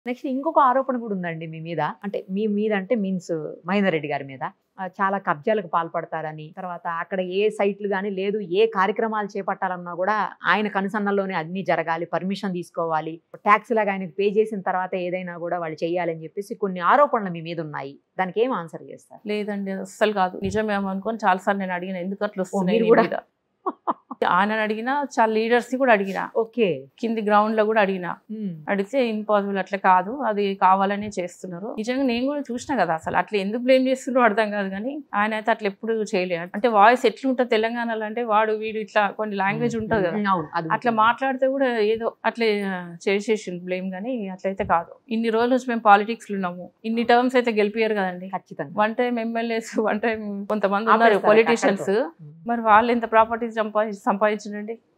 Next ఇంకొక ఆరోపణ కూడా ఉందండి మీ మీద అంటే మీ మీద అంటే మీన్స్ మహేందర్ రెడ్డి గారి మీద ఆ, చాలా కబ్జాలకు పాల్పడతారని తర్వాత అక్కడ ఏ సైట్లు కానీ లేదు ఏ కార్యక్రమాలు చేపట్టాలన్నా కూడా ఆయన కనుసన్నల్లోనే అన్ని జరగాలి పర్మిషన్ తీసుకోవాలి ట్యాక్స్ లాగా ఆయనకు పే చేసిన తర్వాత ఏదైనా కూడా వాళ్ళు చేయాలని చెప్పేసి కొన్ని ఆరోపణలు మీ మీద ఉన్నాయి దానికి ఏం ఆన్సర్ చేస్తారు లేదండి అస్సలు కాదు నిజమేమో అనుకొని చాలాసార్లు నేను అడిగిన ఎందుకు అట్లా వస్తున్నాయి మీరు నీ కూడా? మీద? ఆయన అడిగినా చాలా లీడర్స్ ని కూడా అడిగిన ఓకే కింది గ్రౌండ్ లో కూడా అడిగిన అడిగితే ఇంపాసిబుల్ అట్లా కాదు అది కావాలనే చేస్తున్నారు నిజంగా నేను కూడా చూసిన కదా అసలు అట్లా ఎందుకు బ్లేమ్ చేస్తున్నారో అర్థం కాదు కానీ ఆయన అయితే అట్లా ఎప్పుడు చేయలేదు అంటే వాయిస్ ఎట్లుంటుంది తెలంగాణలో అంటే వాడు వీడు ఇట్లా కొన్ని లాంగ్వేజ్ ఉంటుంది కదా అవును అది అట్లా మాట్లాడితే కూడా ఏదో అట్లే ఆ, చేసేసింది బ్లేమ్ కానీ అట్లయితే కాదు ఇన్ని రోజుల నుంచి మేము పాలిటిక్స్ లో ఉన్నాము ఇన్ని టర్మ్స్ అయితే గెలిపారు కదండి ఖచ్చితంగా one time MLAs one time కొంతమంది ఉన్నారు ఆపేస్తారు పొలిటీషియన్స్ అక్కడితో. మరి వాళ్ళు ఎంత ప్రాపర్టీస్ సంపాదించి సంపాదించండి